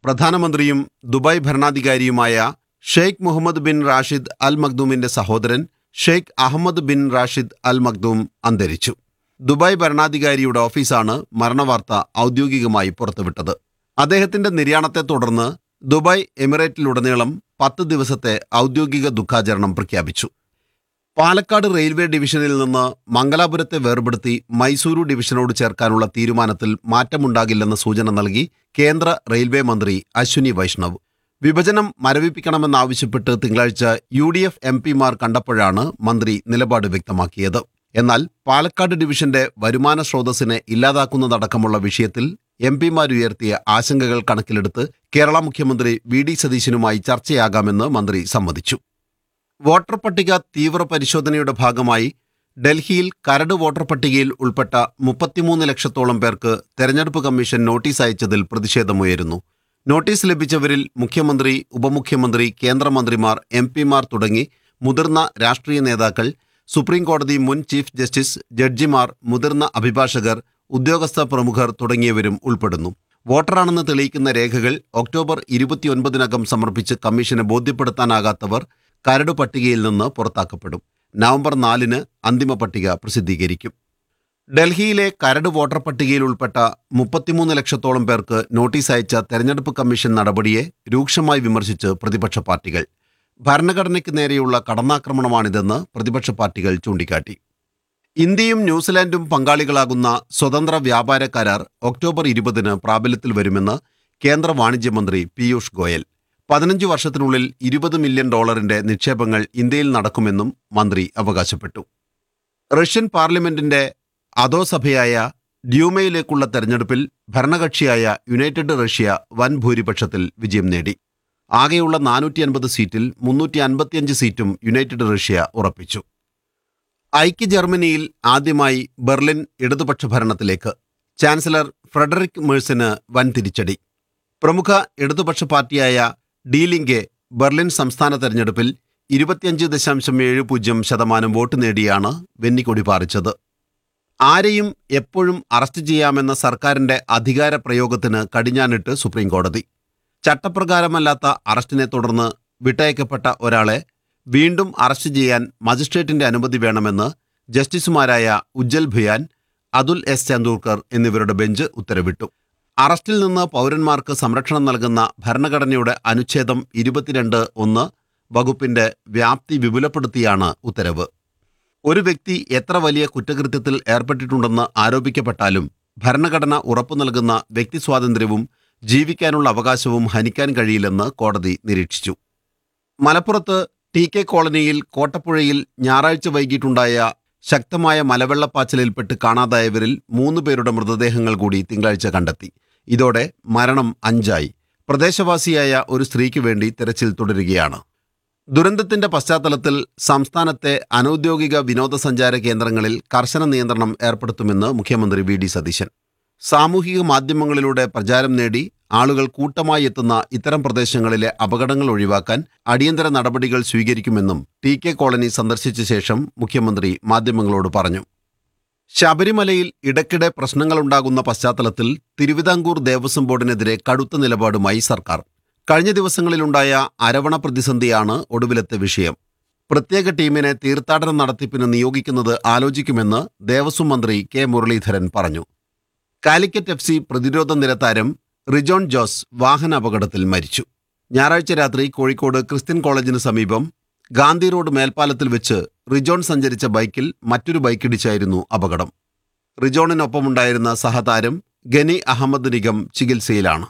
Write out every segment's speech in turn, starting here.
പ്രധാനമന്ത്രിയും ദുബായ് ഭരണാധികാരിയുമായ Sheikh Mohammed bin Rashid Al മഖ്ദൂമിന്റെ സഹോദരൻ Sheikh Ahmed bin Rashid Al Maktoum അന്തരിച്ചു ദുബായ് ഭരണാധികാരിയുടെ ഓഫീസാണ് മരണവാർത്ത ഔദ്യോഗികമായി പുറത്തുവിട്ടത് അദ്ദേഹത്തിന്റെ നിര്യാണത്തെ തുടർന്ന് ദുബായ് എമിറേറ്റിലുടനീളം പത്ത് ദിവസത്തെ ഔദ്യോഗിക ദുഃഖാചരണം പ്രഖ്യാപിച്ചു പാലക്കാട് റെയിൽവേ ഡിവിഷനിൽ നിന്ന് മംഗലാപുരത്തെ വേർപെടുത്തി മൈസൂരു ഡിവിഷനോട് ചേർക്കാനുള്ള തീരുമാനത്തിൽ മാറ്റമുണ്ടാകില്ലെന്ന സൂചന നൽകി കേന്ദ്ര റെയിൽവേ മന്ത്രി അശ്വിനി വൈഷ്ണവ് വിഭജനം മരവിപ്പിക്കണമെന്നാവശ്യപ്പെട്ട് തിങ്കളാഴ്ച യു ഡി എഫ് എം പിമാർ കണ്ടപ്പോഴാണ് മന്ത്രി നിലപാട് വ്യക്തമാക്കിയത് എന്നാൽ പാലക്കാട് ഡിവിഷന്റെ വരുമാന സ്രോതസ്സിനെ ഇല്ലാതാക്കുന്നതടക്കമുള്ള വിഷയത്തിൽ എം പിമാരുയർത്തിയ ആശങ്കകൾ കണക്കിലെടുത്ത് കേരള മുഖ്യമന്ത്രി വി ഡി സതീശനുമായി ചർച്ചയാകാമെന്ന് മന്ത്രി സമ്മതിച്ചു വോട്ടർ പട്ടിക തീവ്ര പരിശോധനയുടെ ഭാഗമായി ഡൽഹിയിൽ കരട് വോട്ടർ പട്ടികയിൽ ഉൾപ്പെട്ട മുപ്പത്തിമൂന്ന് ലക്ഷത്തോളം പേർക്ക് തെരഞ്ഞെടുപ്പ് കമ്മീഷൻ നോട്ടീസ് അയച്ചതിൽ പ്രതിഷേധമുയരുന്നു നോട്ടീസ് ലഭിച്ചവരിൽ മുഖ്യമന്ത്രി ഉപമുഖ്യമന്ത്രി കേന്ദ്രമന്ത്രിമാർ എം പിമാർ തുടങ്ങി മുതിർന്ന രാഷ്ട്രീയ നേതാക്കൾ സുപ്രീം കോടതി മുൻ ചീഫ് ജസ്റ്റിസ് ജഡ്ജിമാർ മുതിർന്ന അഭിഭാഷകർ ഉദ്യോഗസ്ഥ പ്രമുഖർ തുടങ്ങിയവരും ഉൾപ്പെടുന്നു വോട്ടറാണെന്ന് തെളിയിക്കുന്ന രേഖകൾ ഒക്ടോബർ ഇരുപത്തിയൊൻപതിനകം സമർപ്പിച്ച് കമ്മീഷന് ബോധ്യപ്പെടുത്താനാകാത്തവർ കരട് പട്ടികയിൽ നിന്ന് പുറത്താക്കപ്പെടും നവംബർ നാലിന് അന്തിമ പട്ടിക പ്രസിദ്ധീകരിക്കും ഡൽഹിയിലെ കരട് വോട്ടർ പട്ടികയിൽ ഉൾപ്പെട്ട മുപ്പത്തിമൂന്ന് ലക്ഷത്തോളം പേർക്ക് നോട്ടീസ് അയച്ച തെരഞ്ഞെടുപ്പ് കമ്മീഷൻ നടപടിയെ രൂക്ഷമായി വിമർശിച്ച് പ്രതിപക്ഷ പാർട്ടികൾ ഭരണഘടനയ്ക്ക് നേരെയുള്ള കടന്നാക്രമണമാണിതെന്ന് പ്രതിപക്ഷ പാർട്ടികൾ ചൂണ്ടിക്കാട്ടി ഇന്ത്യയും ന്യൂസിലാൻഡും പങ്കാളികളാകുന്ന സ്വതന്ത്ര വ്യാപാര കരാർ ഒക്ടോബർ ഇരുപതിന് പ്രാബല്യത്തിൽ വരുമെന്ന് കേന്ദ്ര വാണിജ്യമന്ത്രി പീയൂഷ് ഗോയൽ പതിനഞ്ച് വർഷത്തിനുള്ളിൽ ഇരുപത് മില്യൺ ഡോളറിന്റെ നിക്ഷേപങ്ങൾ ഇന്ത്യയിൽ നടക്കുമെന്നും മന്ത്രി അവകാശപ്പെട്ടു റഷ്യൻ പാർലമെന്റിന്റെ അധോസഭയായ ഡ്യൂമയിലേക്കുള്ള തെരഞ്ഞെടുപ്പിൽ ഭരണകക്ഷിയായ യുണൈറ്റഡ് റഷ്യ വൻ ഭൂരിപക്ഷത്തിൽ വിജയം നേടി ആകെയുള്ള നാനൂറ്റി അൻപത് സീറ്റിൽ മുന്നൂറ്റി അൻപത്തിയഞ്ച് സീറ്റും യുണൈറ്റഡ് റഷ്യ ഉറപ്പിച്ചു ഐക്യ ജർമ്മനിയിൽ ആദ്യമായി ബെർലിൻ ഇടതുപക്ഷ ഭരണത്തിലേക്ക് ചാൻസലർ ഫ്രെഡറിക് മേഴ്സിന് വൻ തിരിച്ചടി പ്രമുഖ ഇടതുപക്ഷ പാർട്ടിയായ ഡീലിംഗെ ബെർലിൻ സംസ്ഥാന തെരഞ്ഞെടുപ്പിൽ ഇരുപത്തിയഞ്ച് ദശാംശം ഏഴ് പൂജ്യം ശതമാനം വോട്ട് നേടിയാണ് വെന്നിക്കൊടി പാറിച്ചത് ആരെയും എപ്പോഴും അറസ്റ്റ് ചെയ്യാമെന്ന സർക്കാരിന്റെ അധികാര പ്രയോഗത്തിന് കടിഞ്ഞാനിട്ട് സുപ്രീം കോടതി ചട്ടപ്രകാരമല്ലാത്ത അറസ്റ്റിനെ തുടർന്ന് വിട്ടയക്കപ്പെട്ട ഒരാളെ വീണ്ടും അറസ്റ്റ് ചെയ്യാൻ മജിസ്ട്രേറ്റിന്റെ അനുമതി വേണമെന്ന് ജസ്റ്റിസുമാരായ ഉജ്ജൽ ഭുയാൻ അതുൽ എസ് ചന്ദൂർക്കർ എന്നിവരുടെ ബെഞ്ച് ഉത്തരവിട്ടു അറസ്റ്റിൽ നിന്ന് പൗരന്മാർക്ക് സംരക്ഷണം നൽകുന്ന ഭരണഘടനയുടെ അനുച്ഛേദം ഇരുപത്തിരണ്ട് ഒന്ന് വകുപ്പിന്റെ വ്യാപ്തി വിപുലപ്പെടുത്തിയാണ് ഉത്തരവ് ഒരു വ്യക്തി എത്ര വലിയ കുറ്റകൃത്യത്തിൽ ഏർപ്പെട്ടിട്ടുണ്ടെന്ന് ആരോപിക്കപ്പെട്ടാലും ഭരണഘടന ഉറപ്പു നൽകുന്ന വ്യക്തി സ്വാതന്ത്ര്യവും ജീവിക്കാനുള്ള അവകാശവും ഹനിക്കാൻ കഴിയില്ലെന്ന് കോടതി നിരീക്ഷിച്ചു മലപ്പുറത്ത് ടി കെ കോളനിയിൽ കോട്ടപ്പുഴയിൽ ഞായറാഴ്ച വൈകിട്ടുണ്ടായ ശക്തമായ മലവെള്ളപ്പാച്ചിലിൽപ്പെട്ട് കാണാതായവരിൽ മൂന്ന് പേരുടെ മൃതദേഹങ്ങൾ കൂടി തിങ്കളാഴ്ച കണ്ടെത്തി ഇതോടെ മരണം അഞ്ചായി പ്രദേശവാസിയായ ഒരു സ്ത്രീക്ക് വേണ്ടി തെരച്ചിൽ തുടരുകയാണ് ദുരന്തത്തിന്റെ പശ്ചാത്തലത്തിൽ സംസ്ഥാനത്തെ അനൌദ്യോഗിക വിനോദസഞ്ചാര കേന്ദ്രങ്ങളിൽ കർശന നിയന്ത്രണം ഏർപ്പെടുത്തുമെന്ന് മുഖ്യമന്ത്രി വി ഡി സതീശൻ സാമൂഹിക മാധ്യമങ്ങളിലൂടെ പ്രചാരം നേടി ആളുകൾ കൂട്ടമായി എത്തുന്ന ഇത്തരം പ്രദേശങ്ങളിലെ അപകടങ്ങൾ ഒഴിവാക്കാൻ അടിയന്തര നടപടികൾ സ്വീകരിക്കുമെന്നും ടി കെ കോളനി സന്ദർശിച്ച ശേഷം മുഖ്യമന്ത്രി മാധ്യമങ്ങളോട് പറഞ്ഞു ശബരിമലയിൽ ഇടയ്ക്കിടെ പ്രശ്നങ്ങളുണ്ടാകുന്ന പശ്ചാത്തലത്തിൽ തിരുവിതാംകൂർ ദേവസ്വം ബോർഡിനെതിരെ കടുത്ത നിലപാടുമായി സർക്കാർ കഴിഞ്ഞ ദിവസങ്ങളിലുണ്ടായ അരവണ പ്രതിസന്ധിയാണ് ഒടുവിലത്തെ വിഷയം പ്രത്യേക ടീമിനെ തീർത്ഥാടന നടത്തിപ്പിന് നിയോഗിക്കുന്നത് ആലോചിക്കുമെന്ന് ദേവസ്വം മന്ത്രി കെ മുരളീധരൻ പറഞ്ഞു കാലിക്കറ്റ് എഫ് സി പ്രതിരോധ നിരതാരം റിജോൺ ജോസ് വാഹനാപകടത്തിൽ മരിച്ചു ഞായറാഴ്ച രാത്രി കോഴിക്കോട് ക്രിസ്ത്യൻ കോളേജിന് സമീപം ഗാന്ധി റോഡ് മേൽപ്പാലത്തിൽ വെച്ച് റിജോൺ സഞ്ചരിച്ച ബൈക്കിൽ മറ്റൊരു ബൈക്കിടിച്ചായിരുന്നു അപകടം റിജോണിനൊപ്പമുണ്ടായിരുന്ന സഹതാരം ഗനി അഹമ്മദ് നിഗം ചികിത്സയിലാണ്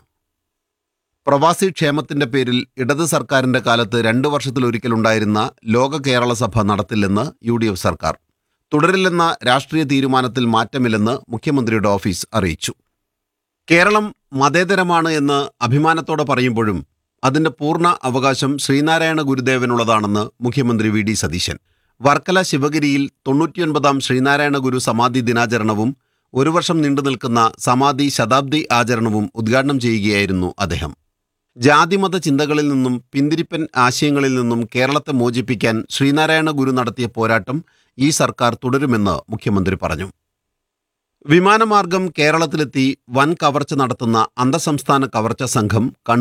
പ്രവാസി ക്ഷേമത്തിന്റെ പേരിൽ ഇടത് സർക്കാരിന്റെ കാലത്ത് രണ്ടു വർഷത്തിലൊരിക്കലുണ്ടായിരുന്ന ലോക കേരള സഭ നടത്തില്ലെന്ന് യു ഡി എഫ് സർക്കാർ തുടരില്ലെന്ന രാഷ്ട്രീയ തീരുമാനത്തിൽ മാറ്റമില്ലെന്ന് മുഖ്യമന്ത്രിയുടെ ഓഫീസ് അറിയിച്ചു കേരളം മതേതരമാണ് എന്ന് അഭിമാനത്തോടെ പറയുമ്പോഴും അതിന്റെ പൂർണ്ണ അവകാശം ശ്രീനാരായണ ഗുരുദേവനുള്ളതാണെന്ന് മുഖ്യമന്ത്രി വി ഡി സതീശൻ വർക്കല ശിവഗിരിയിൽ തൊണ്ണൂറ്റിയൊൻപതാം ശ്രീനാരായണ ഗുരു സമാധി ദിനാചരണവും ഒരു വർഷം നീണ്ടുനിൽക്കുന്ന സമാധി ശതാബ്ദി ആചരണവും ഉദ്ഘാടനം ചെയ്യുകയായിരുന്നു അദ്ദേഹം ജാതിമത ചിന്തകളിൽ നിന്നും പിന്തിരിപ്പൻ ആശയങ്ങളിൽ നിന്നും കേരളത്തെ മോചിപ്പിക്കാൻ ശ്രീനാരായണ ഗുരു നടത്തിയ പോരാട്ടം ഈ സർക്കാർ തുടരുമെന്ന് മുഖ്യമന്ത്രി പറഞ്ഞു വിമാനമാർഗം കേരളത്തിലെത്തി വൻ കവർച്ച നടത്തുന്ന അന്തർസംസ്ഥാന കവർച്ച സംഘം കണ്ണൂർ